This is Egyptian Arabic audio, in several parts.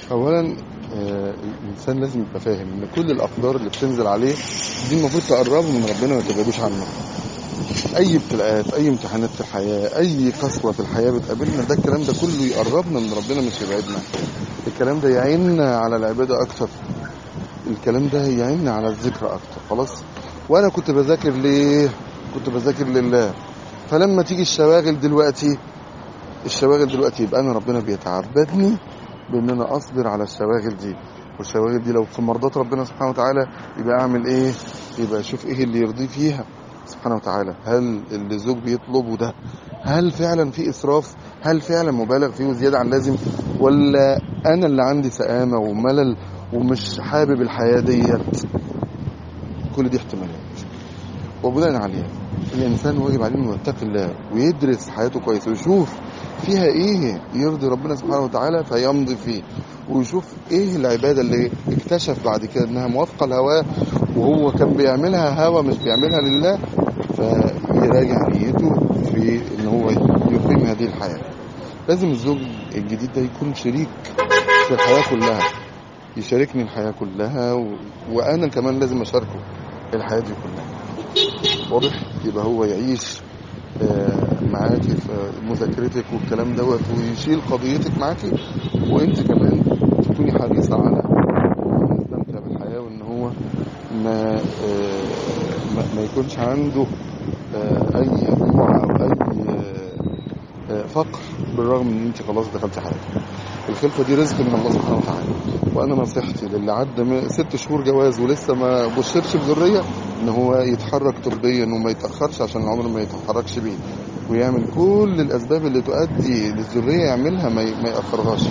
اولا آه، الانسان لازم يبقى فاهم ان كل الاقدار اللي بتنزل عليه دي المفروض تقربه من ربنا وما تبعدوش عنه اي ابتلاءات اي امتحانات في الحياه اي قسوه في الحياه بتقابلنا ده الكلام ده كله يقربنا من ربنا مش يبعدنا الكلام ده يعيننا على العباده اكتر الكلام ده يعيننا على الذكر اكتر خلاص وانا كنت بذاكر ليه كنت بذاكر لله فلما تيجي الشواغل دلوقتي الشواغل دلوقتي يبقى انا ربنا بيتعبدني بان انا اصبر على الشواغل دي والشواغل دي لو في مرضات ربنا سبحانه وتعالى يبقى اعمل ايه يبقى اشوف ايه اللي يرضيه فيها سبحانه وتعالى هل اللي الزوج بيطلبه ده هل فعلا في اسراف هل فعلا مبالغ فيه وزياده عن اللازم ولا انا اللي عندي سآمه وملل ومش حابب الحياه ديت كل دي احتمالات وبناء عليها الانسان واجب عليه انه يتقي الله ويدرس حياته كويس ويشوف فيها ايه يرضي ربنا سبحانه وتعالى فيمضي فيه ويشوف ايه العباده اللي اكتشف بعد كده انها موافقه لهواه وهو كان بيعملها هوى مش بيعملها لله فيراجع نيته في ان هو يقيم هذه الحياه لازم الزوج الجديد ده يكون شريك في الحياه كلها يشاركني الحياه كلها و... وانا كمان لازم اشاركه الحياه دي كلها واضح يبقى هو يعيش آه، معاكي في مذاكرتك والكلام دوت ويشيل قضيتك معاكي وانت كمان تكوني حريصه على انه يستمتع بالحياه وان هو ما آه، ما, ما يكونش عنده آه، اي جوع او اي آه، آه، فقر بالرغم ان انت خلاص دخلتي حياتك الخلفه دي رزق من الله سبحانه وتعالى وانا نصيحتي للي عدى من ست شهور جواز ولسه ما بشرش بذريه ان هو يتحرك طبيا وما يتاخرش عشان العمر ما يتحركش بيه ويعمل كل الاسباب اللي تؤدي للذريه يعملها ما ي- ما ياخرهاش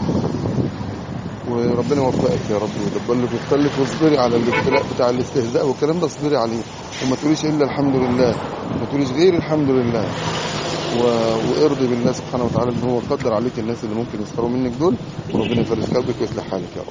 وربنا يوفقك يا رب ويدبر لك ويختار لك واصبري على الابتلاء بتاع الاستهزاء والكلام ده اصبري عليه وما تقوليش الا الحمد لله ما تقوليش غير الحمد لله و... وارضي بالله سبحانه وتعالى ان هو قدر عليك الناس اللي ممكن يسخروا منك دول وربنا يفرج كربك ويصلح حالك يا رب